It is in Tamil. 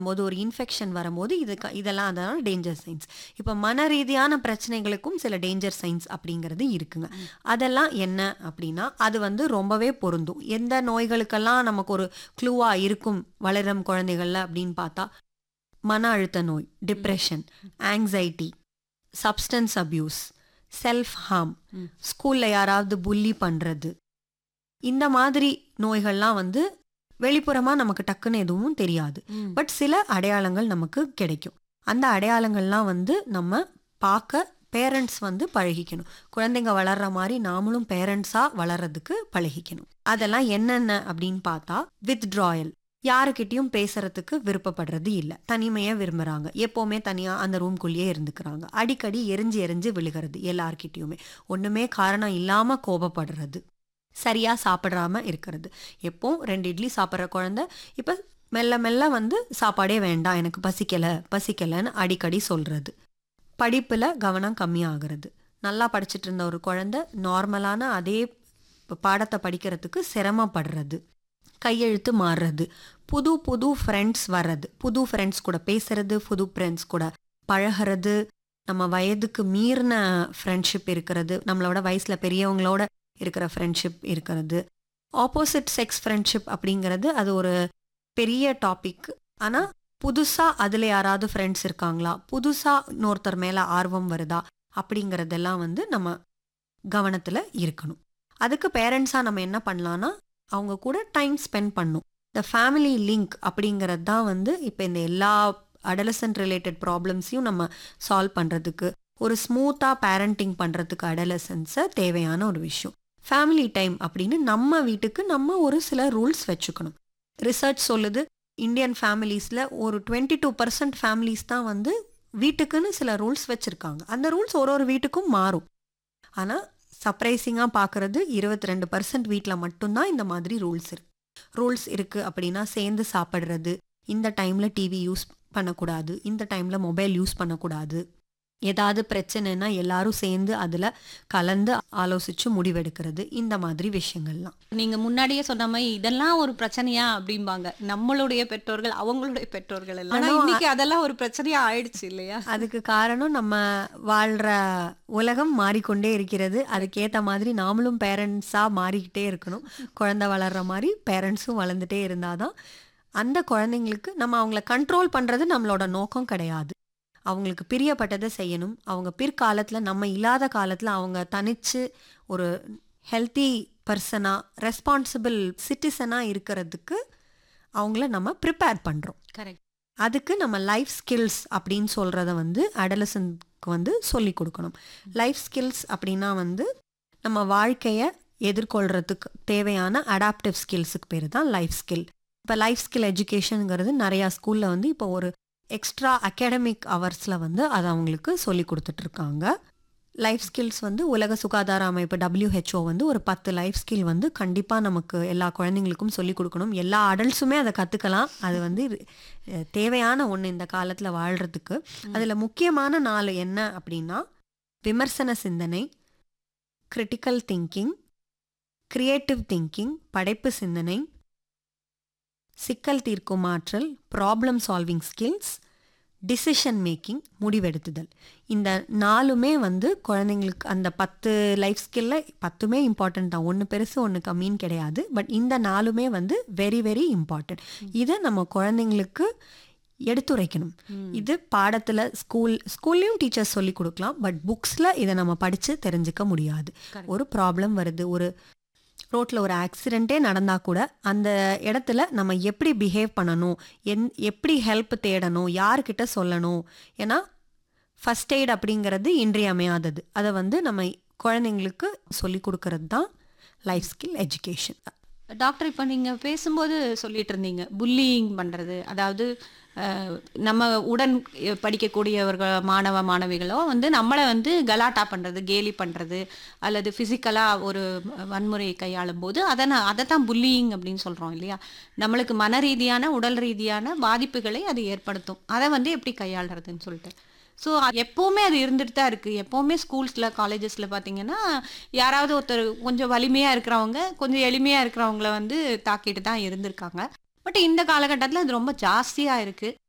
போது ஒரு இன்ஃபெக்ஷன் வரும்போது இது க- இதெல்லாம் அதனால டேஞ்சர் சைன்ஸ் இப்போ மன ரீதியான பிரச்சனைகளுக்கும் சில டேஞ்சர் சைன்ஸ் அப்படிங்கிறது இருக்குங்க அதெல்லாம் என்ன அப்படின்னா அது வந்து ரொம்பவே பொருந்தும் எந்த நோய்களுக்கெல்லாம் நமக்கு ஒரு க்ளூவா இருக்கும் வளரும் குழந்தைகள்ல அப்படின்னு பார்த்தா மன அழுத்த நோய் depression anxiety substance abuse self harm ம். ஸ்கூல்ல யாராவது புல்லி பண்றது இந்த மாதிரி நோய்கள்லாம் வந்து வெளிப்புறமா நமக்கு டக்குன்னு எதுவும் தெரியாது பட் சில அடையாளங்கள் நமக்கு கிடைக்கும் அந்த அடையாளங்கள்லாம் வந்து நம்ம பார்க்க பேரண்ட்ஸ் வந்து பழகிக்கணும் குழந்தைங்க வளர்ற மாதிரி நாமளும் பேரண்ட்ஸாக வளர்றதுக்கு பழகிக்கணும் அதெல்லாம் என்னென்ன அப்படின்னு பார்த்தா வித்ட்ராயல் யாருக்கிட்டயும் பேசுறதுக்கு விருப்பப்படுறது இல்லை தனிமையை விரும்புறாங்க எப்போவுமே தனியாக அந்த ரூம்குள்ளேயே இருந்துக்கிறாங்க அடிக்கடி எரிஞ்சு எரிஞ்சு விழுகிறது எல்லார்கிட்டயுமே ஒன்றுமே காரணம் இல்லாமல் கோபப்படுறது சரியா சாப்பிடாம இருக்கிறது எப்போ ரெண்டு இட்லி சாப்பிட்ற குழந்தை இப்போ மெல்ல மெல்ல வந்து சாப்பாடே வேண்டாம் எனக்கு பசிக்கல பசிக்கலன்னு அடிக்கடி சொல்றது படிப்புல கவனம் கம்மியாகிறது நல்லா படிச்சிட்டு இருந்த ஒரு குழந்தை நார்மலான அதே ப- பாடத்தை படிக்கிறதுக்கு சிரமப்படுறது கையெழுத்து மாறுறது புது புது ஃப்ரெண்ட்ஸ் வர்றது புது ஃப்ரெண்ட்ஸ் கூட பேசுறது புது ஃப்ரெண்ட்ஸ் கூட பழகிறது நம்ம வயதுக்கு மீறின ஃப்ரெண்ட்ஷிப் இருக்கிறது நம்மளோட வயசுல பெரியவங்களோட இருக்கிற ஃப்ரெண்ட்ஷிப் இருக்கிறது ஆப்போசிட் செக்ஸ் ஃப்ரெண்ட்ஷிப் அப்படிங்கிறது அது ஒரு பெரிய டாபிக் ஆனால் புதுசாக அதில் யாராவது ஃப்ரெண்ட்ஸ் இருக்காங்களா புதுசாக இன்னொருத்தர் மேலே ஆர்வம் வருதா அப்படிங்கிறதெல்லாம் வந்து நம்ம கவனத்தில் இருக்கணும் அதுக்கு பேரண்ட்ஸாக நம்ம என்ன பண்ணலான்னா அவங்க கூட டைம் ஸ்பெண்ட் பண்ணும் இந்த ஃபேமிலி லிங்க் அப்படிங்கிறது தான் வந்து இப்போ இந்த எல்லா அடலசன்ட் ரிலேட்டட் ப்ராப்ளம்ஸையும் நம்ம சால்வ் பண்ணுறதுக்கு ஒரு ஸ்மூத்தாக பேரண்டிங் பண்ணுறதுக்கு அடலசன்ஸை தேவையான ஒரு விஷயம் ஃபேமிலி டைம் அப்படின்னு நம்ம வீட்டுக்கு நம்ம ஒரு சில ரூல்ஸ் வச்சுக்கணும் ரிசர்ச் சொல்லுது இந்தியன் ஃபேமிலிஸில் ஒரு டுவெண்ட்டி டூ பர்சன்ட் ஃபேமிலிஸ் தான் வந்து வீட்டுக்குன்னு சில ரூல்ஸ் வச்சுருக்காங்க அந்த ரூல்ஸ் ஒரு ஒரு வீட்டுக்கும் மாறும் ஆனால் சர்ப்ரைசிங்காக பார்க்குறது இருபத்தி ரெண்டு பர்சன்ட் வீட்டில் மட்டும்தான் இந்த மாதிரி ரூல்ஸ் இருக்கு ரூல்ஸ் இருக்குது அப்படின்னா சேர்ந்து சாப்பிட்றது இந்த டைமில் டிவி யூஸ் பண்ணக்கூடாது இந்த டைமில் மொபைல் யூஸ் பண்ணக்கூடாது ஏதாவது பிரச்சனைனா எல்லாரும் சேர்ந்து அதில் கலந்து ஆலோசித்து முடிவெடுக்கிறது இந்த மாதிரி விஷயங்கள்லாம் நீங்க முன்னாடியே சொன்ன மாதிரி இதெல்லாம் ஒரு பிரச்சனையா அப்படிம்பாங்க நம்மளுடைய பெற்றோர்கள் அவங்களுடைய பெற்றோர்கள் எல்லாம் ஆனா ஆனா, இன்னைக்கு அதெல்லாம் ஒரு பிரச்சனையா ஆயிடுச்சு இல்லையா அதுக்கு காரணம் நம்ம வாழ்கிற உலகம் மாறிக்கொண்டே இருக்கிறது அதுக்கேற்ற மாதிரி நாமளும் பேரண்ட்ஸாக மாறிக்கிட்டே இருக்கணும் குழந்தை வளர்ற மாதிரி பேரண்ட்ஸும் வளர்ந்துட்டே இருந்தாதான் அந்த குழந்தைங்களுக்கு நம்ம அவங்கள கண்ட்ரோல் பண்ணுறது நம்மளோட நோக்கம் கிடையாது அவங்களுக்கு பிரியப்பட்டதை செய்யணும் அவங்க பிற்காலத்தில் நம்ம இல்லாத காலத்தில் அவங்க தனிச்சு ஒரு ஹெல்த்தி பர்சனாக ரெஸ்பான்சிபிள் சிட்டிசனாக இருக்கிறதுக்கு அவங்கள நம்ம ப்ரிப்பேர் பண்ணுறோம் கரெக்ட் அதுக்கு நம்ம லைஃப் ஸ்கில்ஸ் அப்படின்னு சொல்கிறத வந்து அடலசன்க்கு வந்து சொல்லி கொடுக்கணும் லைஃப் ஸ்கில்ஸ் அப்படின்னா வந்து நம்ம வாழ்க்கையை எதிர்கொள்கிறதுக்கு தேவையான அடாப்டிவ் ஸ்கில்ஸுக்கு பேர் தான் லைஃப் ஸ்கில் இப்போ லைஃப் ஸ்கில் எஜுகேஷனுங்கிறது நிறையா ஸ்கூலில் வந்து இப்போ ஒரு எக்ஸ்ட்ரா அகாடமிக் ஹவர்ஸில் வந்து அதை அவங்களுக்கு சொல்லி கொடுத்துட்ருக்காங்க லைஃப் ஸ்கில்ஸ் வந்து உலக சுகாதார அமைப்பு WHO வந்து ஒரு பத்து லைஃப் ஸ்கில் வந்து கண்டிப்பாக நமக்கு எல்லா குழந்தைங்களுக்கும் சொல்லி கொடுக்கணும் எல்லா அடல்ட்ஸுமே அதை கற்றுக்கலாம் அது வந்து அஹ், தேவையான ஒன்று இந்த காலத்தில் வாழ்கிறதுக்கு அதில் முக்கியமான நாலு என்ன அப்படின்னா விமர்சன சிந்தனை கிரிட்டிக்கல் திங்கிங் கிரியேட்டிவ் திங்கிங் படைப்பு சிந்தனை சிக்கல் தீர்க்கும் ஆற்றல் problem solving skills decision making முடிவெடுத்துதல் இந்த நாலுமே வந்து குழந்தைங்களுக்கு அந்த பத்து லைஃப் ஸ்கில்ல பத்துமே இம்பார்ட்டன்ட் தான் ஒன்று பெருசு ஒன்று கம்மின்னு கிடையாது பட் இந்த நாலுமே வந்து வெரி வெரி இம்பார்ட்டன்ட் இதை நம்ம குழந்தைங்களுக்கு எடுத்துரைக்கணும் இது பாடத்தில் ஸ்கூல் ஸ்கூல்லையும் டீச்சர்ஸ் சொல்லி கொடுக்கலாம் பட் புக்ஸில் இதை நம்ம படித்து தெரிஞ்சுக்க முடியாது Correct. ஒரு ப்ராப்ளம் வருது ஒரு ரோட்டில் ஒரு ஆக்சிடெண்ட்டே நடந்தால் கூட அந்த இடத்துல நம்ம எப்படி பிஹேவ் பண்ணணும் என் எப்படி ஹெல்ப் தேடணும் யார்கிட்ட சொல்லணும் ஏன்னா ஃபஸ்ட் எய்ட் அப்படிங்கிறது இன்றியமையாதது அதை வந்து நம்ம குழந்தைங்களுக்கு சொல்லி கொடுக்கறது தான் லைஃப் ஸ்கில் எஜுகேஷன் டாக்டர் இப்போ நீங்க பேசும்போது சொல்லிட்டு இருந்தீங்க புல்லிங் பண்றது அதாவது அஹ், நம்ம உடன் படிக்கக்கூடியவர்கள் மாணவ மாணவிகளோ வந்து நம்மளை வந்து கலாட்டா பண்றது கேலி பண்றது அல்லது பிசிக்கலா ஒரு வன்முறையை கையாளும் போது அதை நான் அதை தான் புல்லிங் அப்படின்னு சொல்றோம் இல்லையா நம்மளுக்கு மன ரீதியான உடல் ரீதியான பாதிப்புகளை அது ஏற்படுத்தும் அதை வந்து எப்படி கையாளுறதுன்னு சொல்லிட்டு ஸோ எப்போவுமே அது இருந்துட்டு தான் இருக்குது எப்போவுமே ஸ்கூல்ஸில் காலேஜஸில் பார்த்தீங்கன்னா யாராவது ஒருத்தர் கொஞ்சம் வலிமையாக இருக்கிறவங்க கொஞ்சம் எளிமையாக இருக்கிறவங்கள வந்து தாக்கிட்டு தான் இருந்திருக்காங்க பட் இந்த காலகட்டத்தில் அது ரொம்ப ஜாஸ்தியாக இருக்குது